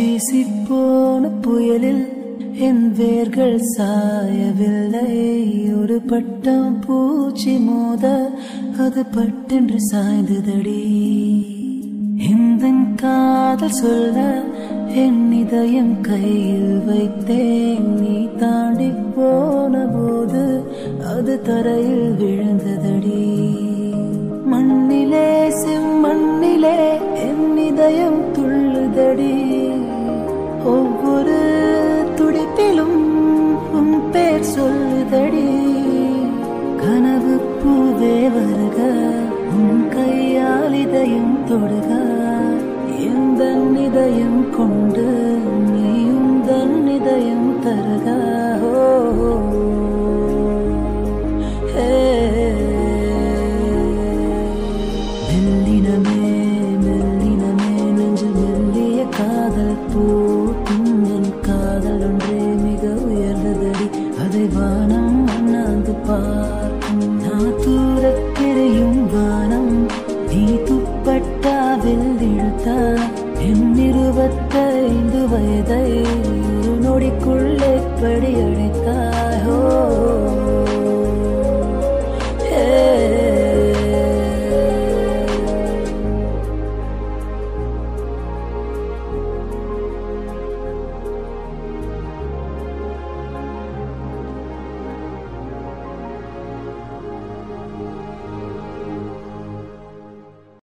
வீசிப்போன புயலில் என் வேர்கள் சாயவில்லை ஒரு பட்டம் பூச்சி மோத அது பட்டென்று சாய்ந்ததடி இந்த காதல் சொல்ல என் இதயம் கையில் வைத்தேன் நீ தாண்டி போன போது அது தரையில் விழுந்ததடி மண்ணிலே செம்மண்ணிலே என் இதயம் துள்ளுதடி ஒவ்வொரு துடிப்பிலும் உன் பேர் சொல்லுதடி கனவு பூவே வருக உன் கையால் இதயம் தொடுக எந்த இதயம் கொண்டு நீயும் தன் இதயம் தருக ஓ, ஹே. மெல்லினமே மெல்லினமே நெஞ்சு மெல்லிய காதல் பூட்டும் என் காதல் ஒன்றே மிக உயர்ந்ததடி அதை வானம் அண்ணாந்து பார்க்கும் நான் தூரத் தெரியும் வானம் நீ துப்பட்டாவில் இழுத்த என் இருபத்தைந்து வயதை ஒரு நொடிக்குள்ளே படியடை